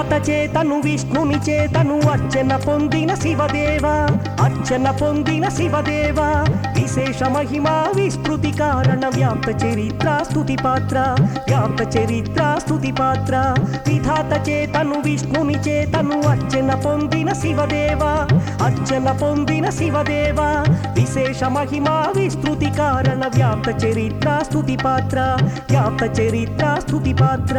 విధాత చేతను విష్ణుని చేతను అర్చన పొందిన శివదేవ అర్చన పొందిన శివదేవ విశేష మహిమ విస్మృతి కారణ వ్యాప్త చరిత్ర స్తుతి పాత్ర వ్యాప్త చరిత్ర స్తుతి పాత్ర విధాత చేతను విష్ణుని చేతను అర్చన పొందిన శివదేవ అర్చన పొందిన శివదేవ విశేష మహిమ విస్తృతి కారణ వ్యాప్త చరిత్ర స్తుతి పాత్ర వ్యాప్త చరిత్ర స్తుతి పాత్ర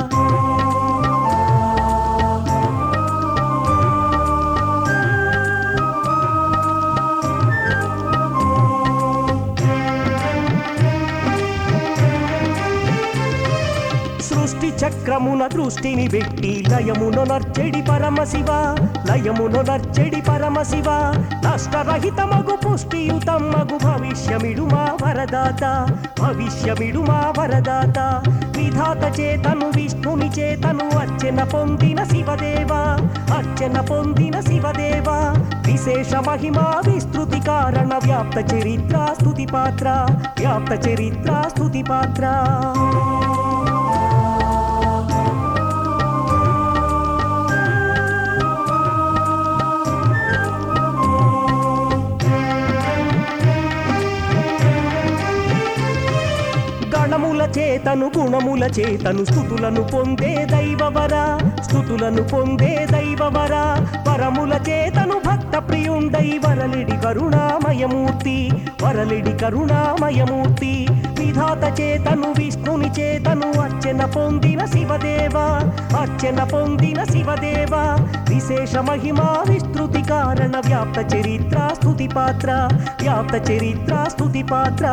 సృష్టి చక్రమున దృష్టిని పెట్టి లయమును నర్చెడి పరమశివ లయమును నర్చెడి పరమశివ నష్టరహితమగు పుష్టియుతమ్మగు భవిష్యమిడు మా వరదాత భవిష్యమిడు మా వరదాత విధాత చేతను విష్ణుని చేతను అర్చన పొందిన శివదేవ అర్చన పొందిన శివదేవ విశేష మహిమ విస్తృతి కారణ వ్యాప్త చరిత్ర స్తుతి పాత్ర వ్యాప్త చరిత్ర స్తుతి పాత్ర గణముల చేతను గుణముల చేతను స్థుతులను పొందే దైవవర స్థుతులను పొందే దైవవర వరముల చేతను భక్త ప్రియుండై వరలిడి కరుణామయమూర్తి వరలిడి కరుణామయమూర్తి విధాత చేతను విష్ణుని చేతను అర్చన పొందిన శివదేవ అర్చన పొందిన శివదేవ విశేష మహిమ విస్తృతి కారణ వ్యాప్త చరిత్ర స్తుతి పాత్ర వ్యాప్త చరిత్ర స్తుతి పాత్ర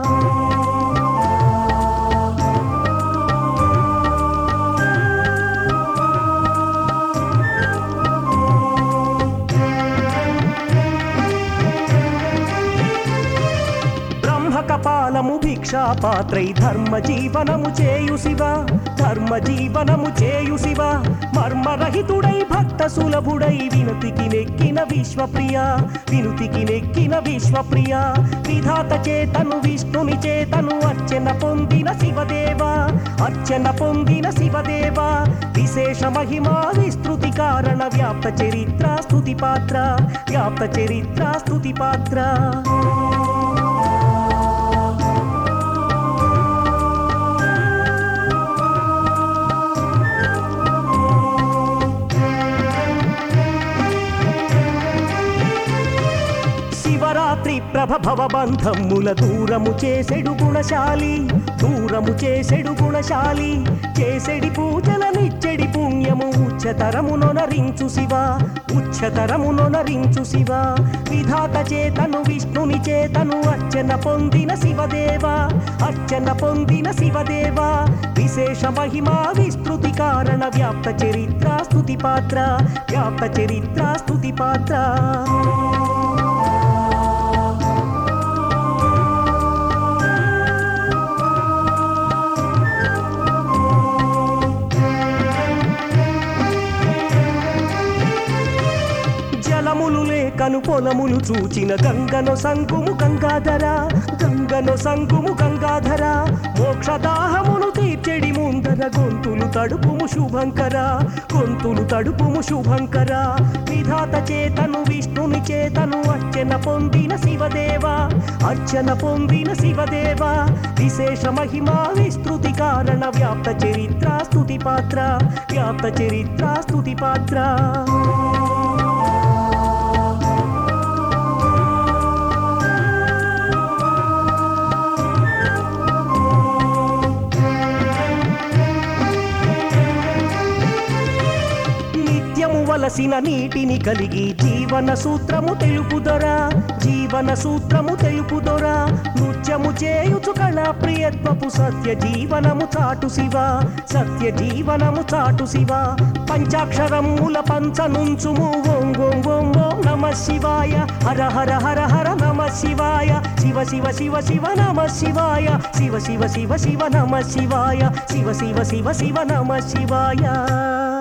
బ్రహ్మ కపాలము భిక్షా పాత్రై ధర్మ జీవనము చేయు శివ ధర్మ జీవనము చేయు శివ మర్మరహితుడై భక్త సులభుడై వినుతికి నెక్కిన విశ్వప్రియ వినుతికి నెక్కిన విశ్వప్రియ విధాత చేతను విష్ణుని చేతను అర్చన పొందిన శివదేవ అర్చన పొందిన శివదేవ విశేష మహిమ విస్తృతి కారణ వ్యాప్త చరిత్ర స్తుతి పాత్ర వ్యాప్త చరిత్ర స్తుతి పాత్ర శివరాత్రి ప్రభ భవబంధముల దూరము చేసెడు గుణశాలి దూరము చేసెడు గుణశాలి చేసెడి పూజల నిచ్చెడి పుణ్యము ఉచ్చతరమునొనరించు శివ ఉచ్చతరమునొనరించు శివ విధాత చేతను విష్ణుని చేతను అర్చన పొందిన శివదేవ అర్చన పొందిన శివదేవ విశేష మహిమ విస్తృతి కారణ వ్యాప్త చరిత్ర స్తుతి పాత్ర వ్యాప్త చరిత్ర స్తుతి పాత్ర జలములు లేకను పొలములు చూచిన గంగను సంగుము గంగాధర గంగను సంగుము గంగాధర మోక్షదాహమును తీర్చెడి ముందర గొంతులు తడుపుము శుభంకర గొంతులు తడుపుము శుభంకర విధాత చేతను విష్ణుని చేతను అర్చన పొందిన శివదేవ అర్చన పొందిన శివదేవ విశేష మహిమ విస్తృతి కారణ వ్యాప్త చరిత్ర స్తుతి పాత్ర వ్యాప్త చరిత్ర స్తుతి పాత్ర నిత్యము వలసిన నీటిని కలిగి జీవన సూత్రము తెలుపుదొరా జీవన సూత్రము తెలుపుదొరా నృత్యము చేయుచు కళా ప్రియత్వపు సత్య జీవనము చాటు శివ సత్య జీవనము చాటు శివ పంచాక్షరముల పంచనుంచుము ఓం ఓం ఓం ఓం నమ శివాయ హర హర హర హర నమ శివాయ శివ శివ శివ శివ నమ శివాయ శివ శివ శివ శివ నమ శివాయ శివ శివ శివ శివ నమ శివాయ